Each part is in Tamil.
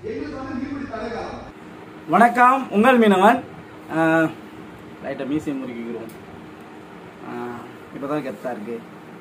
வணக்கம் உங்கள் மீனவன் லைட்டாக மியூசியம் முறுக்கிக்கிறோம் இப்போ தான் கெத்தா இருக்கு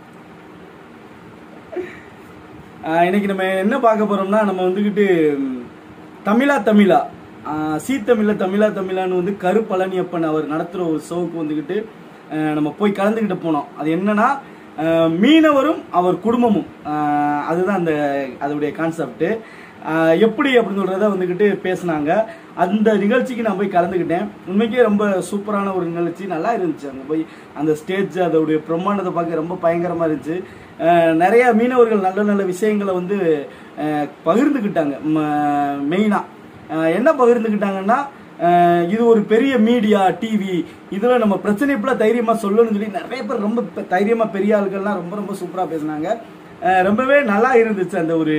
ஆஹ் இன்னைக்கு நம்ம என்ன பார்க்க போறோம்னா நம்ம வந்துக்கிட்டு ம், தமிழா தமிழா ஆஹ் சீ தமிழ தமிழா தமிழான்னு வந்து கரு பழனியப்பன் அவர் நடத்துகிற ஒரு ஷோவுக்கு வந்துக்கிட்டு ஆஹ் நம்ம போய் கலந்துக்கிட்டு போனோம் அது என்னன்னா ஆஹ் மீனவரும் அவர் குடும்பமும் ஆஹ் அதுதான் அந்த அதோடைய கான்செப்ட் எப்படி அப்படின்னு சொல்றத வந்துக்கிட்டு பேசுனாங்க அந்த நிகழ்ச்சிக்கு நான் போய் கலந்துக்கிட்டேன் உண்மைக்கே ரொம்ப சூப்பரான ஒரு நிகழ்ச்சி நல்லா இருந்துச்சு அங்கே போய் அந்த ஸ்டேஜ் அதோடைய பிரம்மாண்டத்தை பார்க்க ரொம்ப பயங்கரமாக இருந்துச்சு அஹ் நிறைய மீனவர்கள் நல்ல நல்ல விஷயங்களை வந்து அஹ் பகிர்ந்துக்கிட்டாங்க மெயினாக என்ன பகிர்ந்துக்கிட்டாங்கன்னா அஹ் இது ஒரு பெரிய மீடியா டிவி இதில் நம்ம பிரச்சனை இப்பெல்லாம் தைரியமாக சொல்லணும்னு சொல்லி நிறைய பேர் ரொம்ப பெ- தைரியமா பெரிய ஆட்கள்லாம் ரொம்ப ரொம்ப சூப்பராக பேசுனாங்க அஹ் ரொம்பவே நல்லா இருந்துச்சு அந்த ஒரு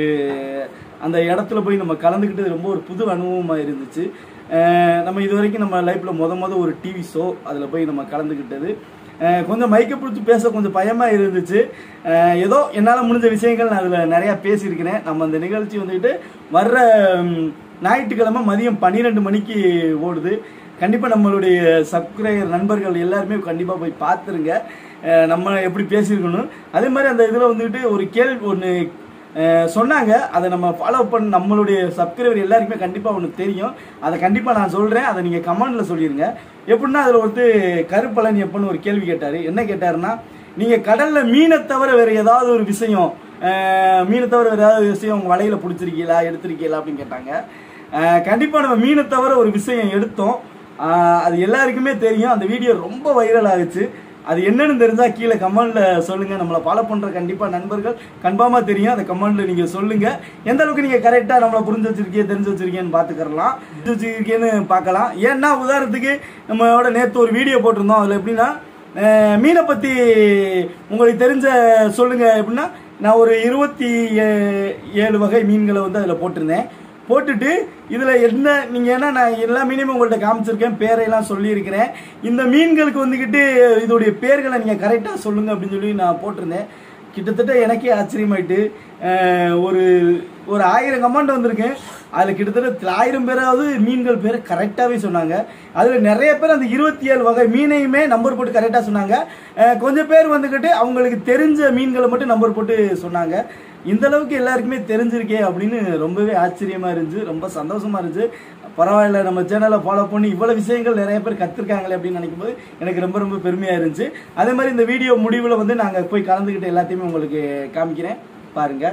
அந்த இடத்துல போய் நம்ம கலந்துக்கிட்டது ரொம்ப ஒரு புது அனுபவமாக இருந்துச்சு அஹ் நம்ம இது வரைக்கும் நம்ம லைஃப்பில் முத முத ஒரு டிவி ஷோ அதில் போய் நம்ம கலந்துக்கிட்டது அஹ் கொஞ்சம் மைக்க பிடிச்சி பேச கொஞ்சம் பயமாக இருந்துச்சு அஹ் ஏதோ என்னால் முடிஞ்ச விஷயங்கள் நான் அதில் நிறையா பேசியிருக்கிறேன் நம்ம அந்த நிகழ்ச்சி வந்துட்டு வர்ற ம், ஞாயிற்றுக்கிழமை மதியம் பன்னிரெண்டு மணிக்கு ஓடுது கண்டிப்பாக நம்மளுடைய சப்ஸ்கிரைபர் நண்பர்கள் எல்லாருமே கண்டிப்பாக போய் பார்த்துருங்க அஹ் நம்ம எப்படி பேசியிருக்கணும் அதே மாதிரி அந்த இதில் வந்துட்டு ஒரு கேள்வி ஒன்று சொன்னாங்க அதை நம்ம ஃபாலோ பண்ண நம்மளுடைய சப்ஸ்கிரைபர் எல்லாருக்குமே கண்டிப்பாக ஒன்று தெரியும் அதை கண்டிப்பாக நான் சொல்கிறேன் அதை நீங்கள் கமெண்டில் சொல்லிடுங்க எப்படின்னா அதில் ஒருத்தர் கருப்பழனி எப்பன்னு ஒரு கேள்வி கேட்டார் என்ன கேட்டாருன்னா நீங்கள் கடலில் மீனை தவிர வேறு ஏதாவது ஒரு விஷயம் அஹ், மீனை தவிர வேறு ஏதாவது விஷயம் உங்கள் வலையில் பிடிச்சிருக்கீங்களா எடுத்திருக்கீங்களா அப்படின்னு கேட்டாங்க கண்டிப்பாக நம்ம மீனை தவிர ஒரு விஷயம் எடுத்தோம் அஹ், அது எல்லாருக்குமே தெரியும் அந்த வீடியோ ரொம்ப வைரல் ஆகுச்சு அது என்னன்னு தெரிஞ்சா கீழே கமெண்ட்ல சொல்லுங்க நம்மளை ஃபாலோ பண்ற கண்டிப்பா நண்பர்கள் கன்ஃபார்மா தெரியும் அதை கமெண்ட்ல நீங்க சொல்லுங்க எந்த அளவுக்கு நீங்க கரெக்டா நம்மளை புரிஞ்சு வச்சிருக்கீங்க தெரிஞ்சு வச்சிருக்கீங்கன்னு பாத்துக்கறலாம் புரிஞ்சு வச்சிருக்கீங்கன்னு பார்க்கலாம் ஏன்னா உதாரணத்துக்கு நம்மளோட நேத்து ஒரு வீடியோ போட்டிருந்தோம் அதுல எப்படின்னா அஹ், மீனை பத்தி உங்களுக்கு தெரிஞ்ச சொல்லுங்க எப்படின்னா நான் ஒரு இருபத்தி ஏ- ஏழு வகை மீன்களை வந்து அதில் போட்டிருந்தேன் போட்டுட்டு இதில் என்ன நீங்கள் ஏன்னா நான் எல்லா மீனையுமே உங்கள்கிட்ட காமிச்சிருக்கேன் பேரையெல்லாம் சொல்லியிருக்கிறேன் இந்த மீன்களுக்கு வந்துக்கிட்டு இதோடைய பேர்களை நீங்கள் கரெக்டாக சொல்லுங்க அப்படின்னு சொல்லி நான் போட்டிருந்தேன் கிட்டத்தட்ட எனக்கே ஆச்சரியமாயிட்டு அஹ், ஒரு ஒரு ஆயிரம் கமெண்ட் வந்திருக்கேன் அதில் கிட்டத்தட்ட ஆயிரம் பேராவது மீன்கள் பேரை கரெக்டாகவே சொன்னாங்க அதில் நிறைய பேர் அந்த இருபத்தி ஏழு வகை மீனையுமே நம்பர் போட்டு கரெக்டாக சொன்னாங்க அஹ், கொஞ்சம் பேர் வந்துக்கிட்டு அவங்களுக்கு தெரிஞ்ச மீன்களை மட்டும் நம்பர் போட்டு சொன்னாங்க இந்த அளவுக்கு எல்லாருக்குமே தெரிஞ்சிருக்கே அப்படின்னு ரொம்பவே ஆச்சரியமா இருந்துச்சு ரொம்ப சந்தோஷமா இருந்துச்சு பரவாயில்ல நம்ம சேனலை ஃபாலோ பண்ணி இவ்வளவு விஷயங்கள் நிறைய பேர் கத்திருக்காங்களே அப்படின்னு நினைக்கும் போது எனக்கு ரொம்ப ரொம்ப பெருமையா இருந்துச்சு அதே மாதிரி இந்த வீடியோ முடிவில் வந்து நாங்க போய் கலந்துக்கிட்ட எல்லாத்தையுமே உங்களுக்கு காமிக்கிறேன் பாருங்க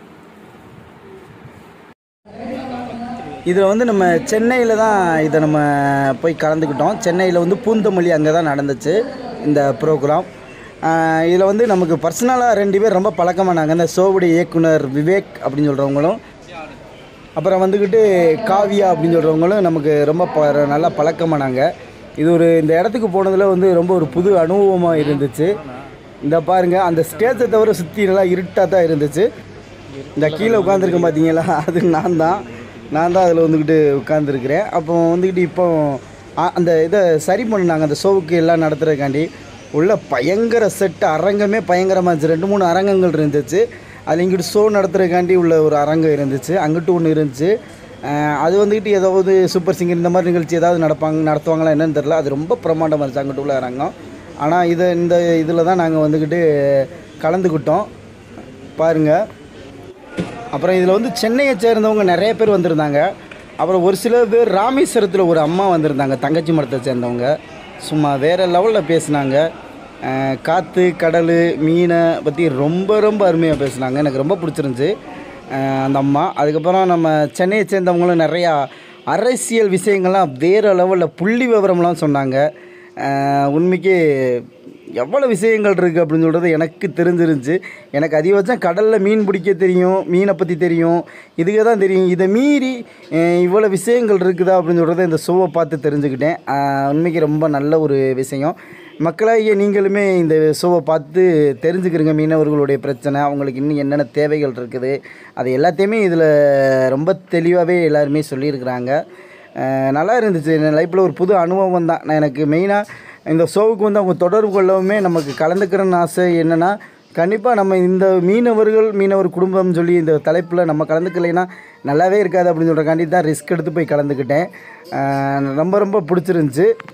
இதில் வந்து நம்ம சென்னையில் தான் இதை நம்ம போய் கலந்துக்கிட்டோம் சென்னையில் வந்து பூந்தமல்லி அங்கே தான் நடந்துச்சு இந்த ப்ரோக்ராம் இதில் வந்து நமக்கு பர்சனலாக ரெண்டு பேர் ரொம்ப பழக்கமானாங்க இந்த சோவுடைய இயக்குனர் விவேக் அப்படின்னு சொல்கிறவங்களும் அப்புறம் வந்துக்கிட்டு காவியா அப்படின்னு சொல்கிறவங்களும் நமக்கு ரொம்ப ப நல்லா பழக்கமானாங்க இது ஒரு இந்த இடத்துக்கு போனதில் வந்து ரொம்ப ஒரு புது அனுபவமாக இருந்துச்சு இந்த பாருங்க அந்த ஸ்டேஜை தவிர சுற்றி நல்லா இருட்டாக தான் இருந்துச்சு இந்த கீழே உட்காந்துருக்கேன் பார்த்தீங்களா அது நான் தான் நான் தான் அதில் வந்துக்கிட்டு உட்காந்துருக்கிறேன் அப்போ வந்துக்கிட்டு இப்போ அ- அந்த இதை சரி பண்ணாங்க அந்த ஷோவுக்கு எல்லாம் நடத்துறதுக்காண்டி உள்ள பயங்கர செட் அரங்கமே பயங்கரமாக இருந்துச்சு ரெண்டு மூணு அரங்கங்கள் இருந்துச்சு அதில் இங்கிட்டு ஷோ நடத்துறதுக்காண்டி உள்ள ஒரு அரங்கம் இருந்துச்சு அங்கிட்டு ஒன்று இருந்துச்சு அஹ் அது வந்துக்கிட்டு ஏதாவது சூப்பர் சிங்கர் இந்த மாதிரி நிகழ்ச்சி ஏதாவது நடப்பாங்க நடத்துவாங்களா என்னன்னு தெரில அது ரொம்ப பிரமாண்டமாக இருந்துச்சு அங்கிட்டு உள்ள அரங்கம் ஆனால் இதை இந்த இதில் தான் நாங்கள் வந்துக்கிட்டு கலந்துக்கிட்டோம் பாருங்கள் அப்புறம் இதில் வந்து சென்னையை சேர்ந்தவங்க நிறைய பேர் வந்திருந்தாங்க அப்புறம் ஒரு சில பேர் ராமேஸ்வரத்தில் ஒரு அம்மா வந்திருந்தாங்க தங்கச்சி மரத்தை சேர்ந்தவங்க சும்மா வேறு லெவலில் பேசுனாங்க அஹ் காற்று கடல் மீனை பற்றி ரொம்ப ரொம்ப அருமையாக பேசுனாங்க எனக்கு ரொம்ப பிடிச்சிருந்துச்சி அஹ் அந்த அம்மா அதுக்கப்புறம் நம்ம சென்னையை சேர்ந்தவங்களும் நிறையா அரசியல் விஷயங்கள்லாம் வேறு லெவலில் புள்ளி விவரம்லாம் சொன்னாங்க அஹ் உண்மைக்கு எவ்வளோ விஷயங்கள் இருக்குது அப்படின்னு சொல்கிறது எனக்கு தெரிஞ்சிருந்துச்சு எனக்கு அதிகபட்சம் கடலில் மீன் பிடிக்க தெரியும் மீனை பற்றி தெரியும் இதுக்கு தான் தெரியும் இதை மீறி அஹ், இவ்வளோ விஷயங்கள் இருக்குதா அப்படின்னு சொல்கிறத இந்த ஷோவை பார்த்து தெரிஞ்சுக்கிட்டேன் அஹ், உண்மைக்கு ரொம்ப நல்ல ஒரு விஷயம் மக்களாகிய நீங்களுமே இந்த ஷோவை பார்த்து தெரிஞ்சுக்கிறீங்க மீனவர்களுடைய பிரச்சனை அவங்களுக்கு இன்னும் என்னென்ன தேவைகள் இருக்குது அது எல்லாத்தையுமே இதில் ரொம்ப தெளிவாகவே எல்லாருமே சொல்லியிருக்கிறாங்க அஹ் நல்லா இருந்துச்சு என் லைஃப்பில் ஒரு புது அனுபவம் தான் நான் எனக்கு மெயினாக இந்த ஷோவுக்கு வந்து அவங்க தொடர்பு கொள்ளவுமே நமக்கு கலந்துக்கிறன்னு ஆசை என்னென்னா கண்டிப்பாக நம்ம இந்த மீனவர்கள் மீனவர் குடும்பம் சொல்லி இந்த தலைப்பில் நம்ம கலந்துக்கலைன்னா நல்லாவே இருக்காது அப்படின்னு சொல்கிறக்காண்டி தான் ரிஸ்க் எடுத்து போய் கலந்துக்கிட்டேன் ஆஹ் ரொம்ப ரொம்ப பிடிச்சிருந்துச்சி